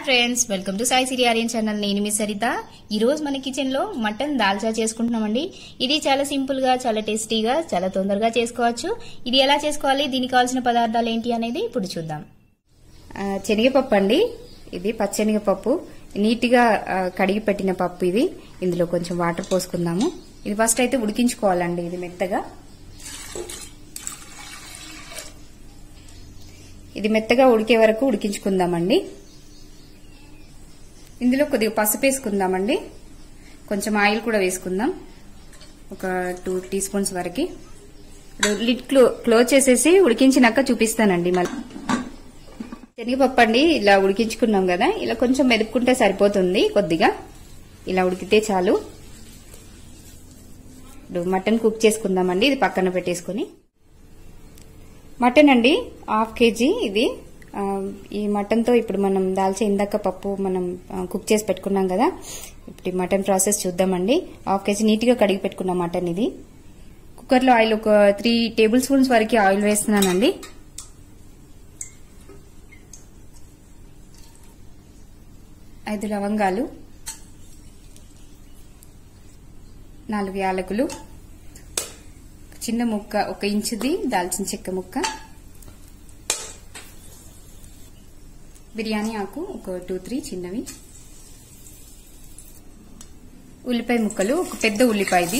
friends welcome to Sai Siri Aryan channel నేను మీ సరిత ఈ రోజు మన కిచెన్ లో మటన్ దాల్చా చేసుకుంటున్నామండి ఇది చాలా సింపుల్ గా చాలా టేస్టీగా చాలా తొందరగా చేసుకోవచ్చు ఇది ఎలా చేసుకోవాలి దీనికి కావాల్సిన పదార్థాలు ఏంటి అనేది ఇప్పుడు చూద్దాం ఆ, శనగపప్పు అండి ఇది పచ్చెనగపప్పు నీట్గా ఆ, కడిగి పెట్టిన పప్పు ఇది ఇందులో కొంచెం వాటర్ పోసుకుందాము ఇది ఫస్ట్ అయితే ఉడికించుకోవాలండి ఇది మెత్తగా ఇది మెత్తగా ఉడికే వరకు ఉడికించుకుందామండి ఇందులో కొద్దిగా పసుపు వేసుకుందామండి కొంచెం ఆయిల్ కూడా వేసుకుందాం ఒక టూ టీ స్పూన్స్ వరకు ఇప్పుడు లిడ్ క్లో క్లోజ్ చేసేసి ఉడికించినాక చూపిస్తానండి మళ్ళీ శనగపప్పు అండి ఇలా ఉడికించుకున్నాం కదా ఇలా కొంచెం మెదుపుకుంటే సరిపోతుంది కొద్దిగా ఇలా ఉడికితే చాలు ఇప్పుడు మటన్ కుక్ చేసుకుందామండి ఇది పక్కన పెట్టేసుకుని మటన్ అండి హాఫ్ కేజీ ఇది ఆ, ఈ మటన్తో ఇప్పుడు మనం దాల్చే ఇందాక పప్పు మనం ఆ, కుక్ చేసి పెట్టుకున్నాం కదా ఇప్పుడు ఈ మటన్ ప్రాసెస్ చూద్దామండి హాఫ్ కేజీ నీట్గా కడిగి పెట్టుకున్న మటన్ ఇది కుక్కర్లో ఆయిల్ ఒక త్రీ టేబుల్ స్పూన్స్ వరకు ఆయిల్ వేస్తున్నానండి ఐదు లవంగాలు నాలుగు యాలకులు చిన్న ముక్క ఒక ఇంచుది దాల్చిన చెక్క ముక్క బిర్యానీ ఆకు ఒక టూ త్రీ చిన్నవి ఉల్లిపాయ ముక్కలు ఒక పెద్ద ఉల్లిపాయది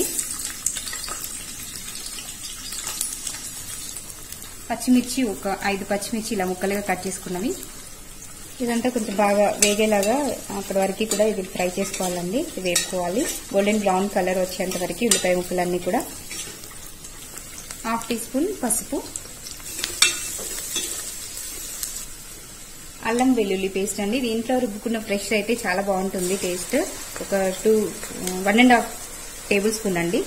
పచ్చిమిర్చి ఒక ఐదు పచ్చిమిర్చి ఇలా ముక్కలుగా కట్ చేసుకున్నవి ఇదంతా కొంచెం బాగా వేగేలాగా అప్పటి వరకు కూడా ఇది ఫ్రై చేసుకోవాలండి ఇది వేపుకోవాలి గోల్డెన్ బ్రౌన్ కలర్ వచ్చేంత వరకు ఉల్లిపాయ ముక్కలన్నీ కూడా హాఫ్ టీ స్పూన్ పసుపు అల్లం వెల్లుల్లి పేస్ట్ అండి దీంట్లో రుబ్బుకున్న ఫ్రెష్ అయితే చాలా బాగుంటుంది టేస్ట్ ఒక two one and half tablespoon అండి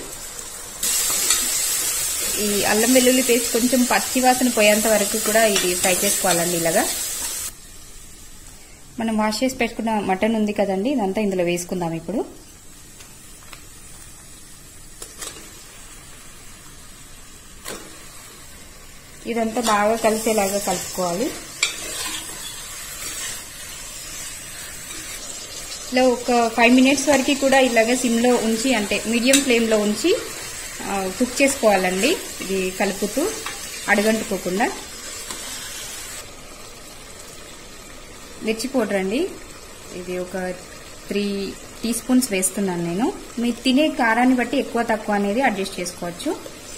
ఈ అల్లం వెల్లుల్లి పేస్ట్ కొంచెం పచ్చి వాసన పోయేంత వరకు కూడా ఇది ఫ్రై చేసుకోవాలండి ఇలాగా మనం వాష్ చేసి పెట్టుకున్న మటన్ ఉంది కదండి ఇదంతా ఇందులో వేసుకుందాం ఇప్పుడు ఇదంతా బాగా కలిసేలాగా కలుపుకోవాలి ఇలా ఒక ఫైవ్ మినిట్స్ వరకు కూడా ఇలాగ సిమ్లో ఉంచి అంటే మీడియం ఫ్లేమ్లో ఉంచి ఆ, కుక్ చేసుకోవాలండి ఇది కలుపుతూ అడగంటుకోకుండా మిర్చి పౌడర్ అండి ఇది ఒక త్రీ టీ స్పూన్స్ వేస్తున్నాను నేను మీరు తినే కారాన్ని బట్టి ఎక్కువ తక్కువ అనేది అడ్జస్ట్ చేసుకోవచ్చు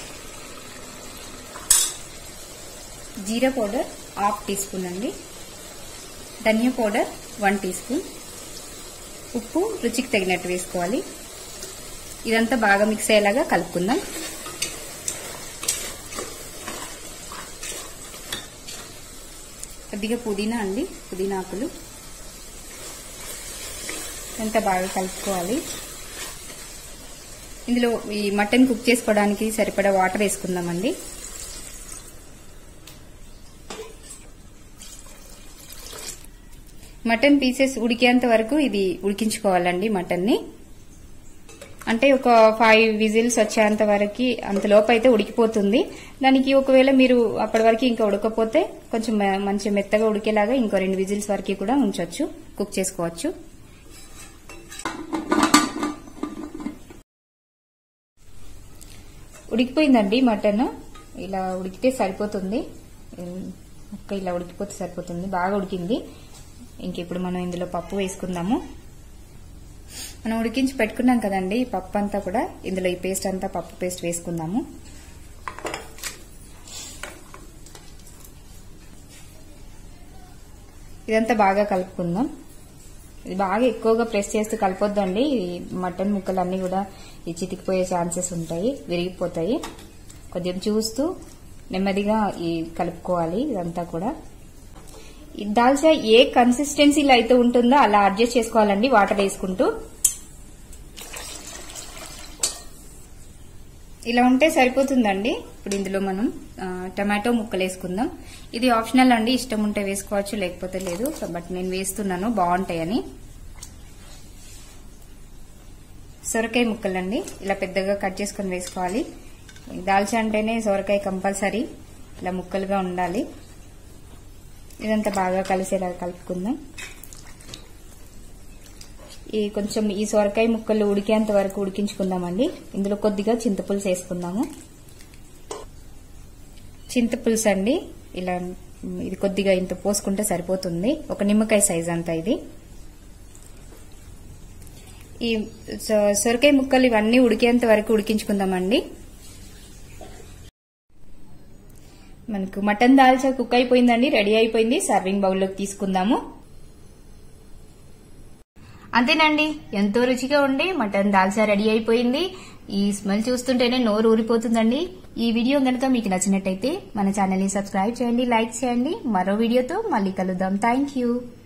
jeera powder half teaspoon అండి dhania powder one teaspoon ఉప్పు రుచికి తగినట్టు వేసుకోవాలి ఇదంతా బాగా మిక్స్ అయ్యేలాగా కలుపుకుందాం కొద్దిగా పుదీనా అండి పుదీనా ఆకులు ఇదంతా బాగా కలుపుకోవాలి ఇందులో ఈ మటన్ కుక్ చేసుకోవడానికి సరిపడా వాటర్ వేసుకుందామండి మటన్ పీసెస్ ఉడికేంత వరకు ఇది ఉడికించుకోవాలండి మటన్ని అంటే ఒక ఫైవ్ విజిల్స్ వచ్చేంత వరకు అంతలోపు అయితే ఉడికిపోతుంది దానికి ఒకవేళ మీరు అప్పటి వరకు ఇంకా ఉడకపోతే కొంచెం మ- మంచి మెత్తగా ఉడికేలాగా ఇంకో రెండు విజిల్స్ వరకు కూడా ఉంచొచ్చు కుక్ చేసుకోవచ్చు ఉడికిపోయిందండి మటన్ ఇలా ఉడికితే సరిపోతుంది ఉమ్, ముక్క ఇలా ఉడికిపోతే సరిపోతుంది బాగా ఉడికింది ఇంక ఇప్పుడు మనం ఇందులో పప్పు వేసుకుందాము మనం ఉడికించి పెట్టుకున్నాం కదండి ఈ పప్పు అంతా కూడా ఇందులో ఈ పేస్ట్ అంతా పప్పు పేస్ట్ వేసుకుందాము ఇదంతా బాగా కలుపుకుందాం ఇది బాగా ఎక్కువగా ప్రెస్ చేస్తూ కలపొద్దండి ఈ మటన్ ముక్కలన్నీ కూడా ఈ చితికిపోయే ఛాన్సెస్ ఉంటాయి విరిగిపోతాయి కొద్దిగా చూస్తూ నెమ్మదిగా ఈ కలుపుకోవాలి ఇదంతా కూడా ఈ దాల్చా ఏ కన్సిస్టెన్సీలో అయితే ఉంటుందో అలా అడ్జస్ట్ చేసుకోవాలండి వాటర్ వేసుకుంటూ ఇలా ఉంటే సరిపోతుందండి ఇప్పుడు ఇందులో మనం ఆ, టమాటో ముక్కలు వేసుకుందాం ఇది ఆప్షనల్ అండి ఇష్టం ఉంటే వేసుకోవచ్చు లేకపోతే లేదు సో బట్ నేను వేస్తున్నాను బాగుంటాయని సొరకాయ ముక్కలండి ఇలా పెద్దగా కట్ చేసుకొని వేసుకోవాలి దాల్చా అంటేనే సొరకాయ కంపల్సరీ ఇలా ముక్కలుగా ఉండాలి ఇదంతా బాగా కలిసేలా కలుపుకుందాం ఈ కొంచెం ఈ సొరకాయ ముక్కలు ఉడికేంత వరకు ఉడికించుకుందామండి ఇందులో కొద్దిగా చింతపులుసు వేసుకుందాము చింతపులుసు అండి ఇలా ఇది కొద్దిగా ఇంత పోసుకుంటే సరిపోతుంది ఒక నిమ్మకాయ సైజ్ అంతా ఇది ఈ సొ- సొరకాయ ముక్కలు ఇవన్నీ ఉడికేంత వరకు ఉడికించుకుందామండి మనకు మటన్ దాల్చా కుక్ అయిపోయిందండి రెడీ అయిపోయింది సర్వింగ్ బౌల్లోకి తీసుకుందాము అంతేనండి ఎంతో రుచిగా ఉండి మటన్ దాల్చా రెడీ అయిపోయింది ఈ స్మెల్ చూస్తుంటేనే నోరు ఊరిపోతుందండి ఈ వీడియో గనుక మీకు నచ్చినట్టయితే మన ఛానల్ ని సబ్స్క్రైబ్ చేయండి లైక్ చేయండి మరో వీడియోతో మళ్ళీ కలుద్దాం థ్యాంక్ యూ